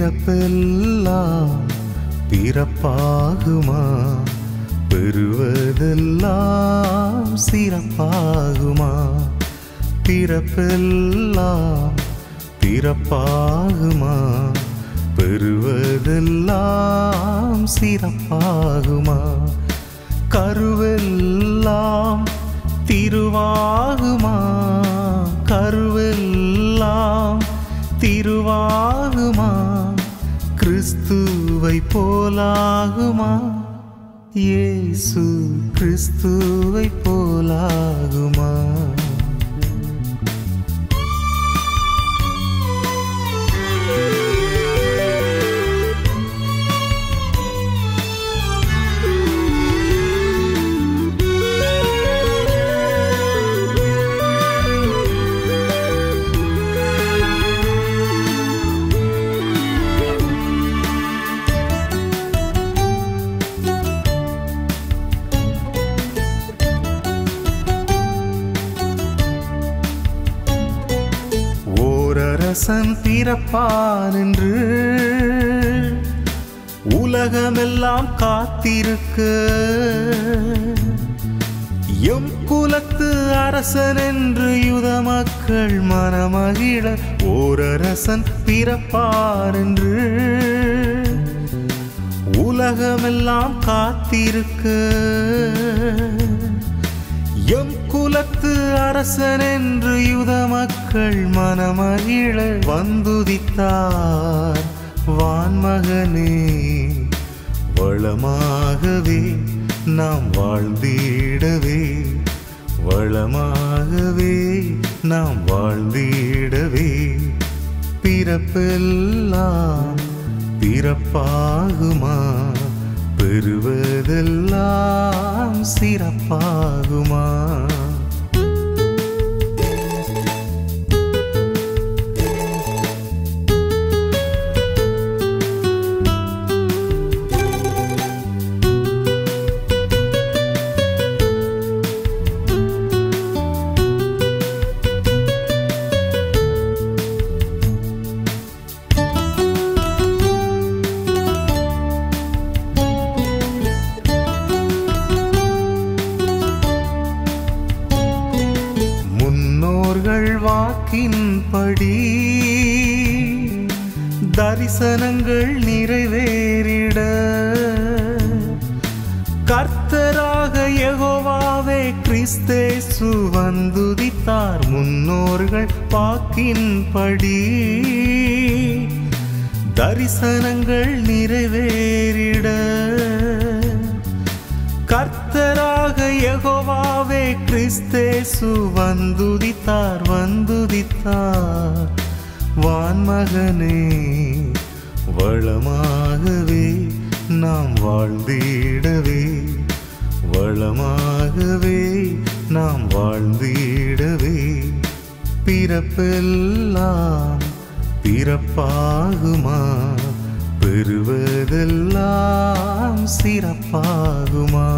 பிறப்பெல்லாம் பிறப்பாகுமா பெறுவதெல்லாம் சிறப்பாகுமா பிறப்பெல்லாம் பிறப்பாகுமா பெறுவதெல்லாம் சிறப்பாகுமா கருவெல்லாம் திருவாகுமா கருவெல்லாம் திருவாகுமா கிறிஸ்துவை போலாகுமா இயேசு கிறிஸ்துவை போலாகுமா ஓரரசன் பிறப்பான் என்று உலகமெல்லாம் காத்திருக்க எம் குலத்து அரசன் என்று யுத மக்கள் மனமகிழ ஓரரசன் பிறப்பான் என்று உலகமெல்லாம் காத்திருக்க எம் குலத்து அரசன் என்று யுத மக்கள் மனமகிழ வந்துதித்தார் வான்மகனே வளமாகவே நாம் வாழ்ந்திடவே வளமாகவே நாம் வாழ்ந்திடவே பிறப்பெல்லாம் பிறப்பாகுமா பெறுவதெல்லாம் சிறப்பாகுமா முன்னோர்கள் வாக்கின்படி தரிசனங்கள் நிறைவேறிட கர்த்தராக யெகோவாவே கிறிஸ்தேசு வந்துதித்தார் முன்னோர்கள் வாக்கின்படி தரிசனங்கள் நிறைவேறிட கர்த்தராக யெகோவாவே கிறிஸ்தேசு வந்துதித்தார் வந்துதித்தார் வான்மகனே வளமாகவே நாம் வாழ்ந்திடவே வளமாகவே நாம் வாழ்ந்திடவே பிறப்பெல்லாம் பிறப்பாகுமா பெறுவதெல்லாம் சிறப்பாகுமா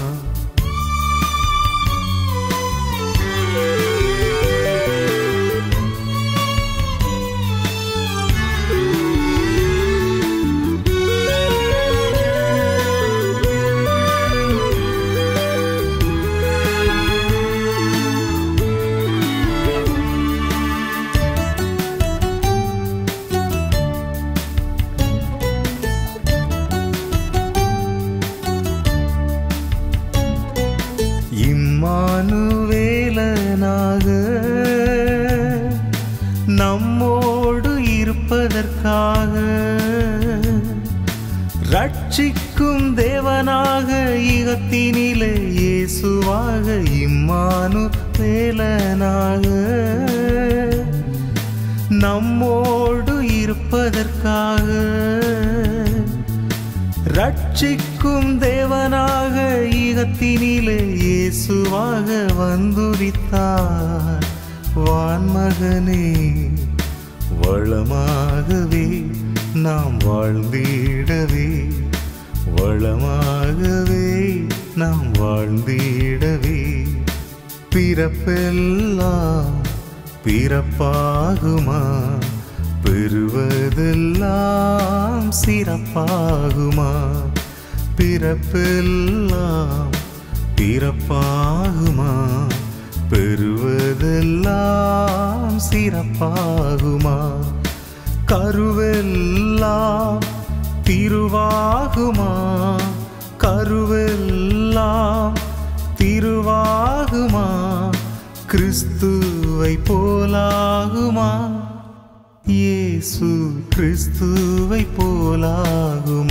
இம்மானுவேலனாக நம்மோடு இருப்பதற்காக ரட்சிக்கும் தேவனாக ஈகத்தினிலே இயேசுவாக இம்மானு வேலனாக நம்மோடு இருப்பதற்காக ரட்சிக்கும் தேவனாக ஈகத்தினிலே இயேசுவாக வந்துரித்தார் வான்மகனே வளமாகவே நாம் வாழ்ந்திடவே வளமாகவே நாம் வாழ்ந்திடவே பிறப்பெல்லாம் பிறப்பாகுமா பெறுவதெல்லாம் சிறப்பாகுமா பிறப்பெல்லாம் பிறப்பாகுமா பெறுவதெல்லாம் சிறப்பாகுமா கருவெல்லாம் திருவாகுமா கருவெல்லாம் திருவாகுமா கிறிஸ்துவை போலாகுமா இயேசு கிறிஸ்துவை போலாகுமா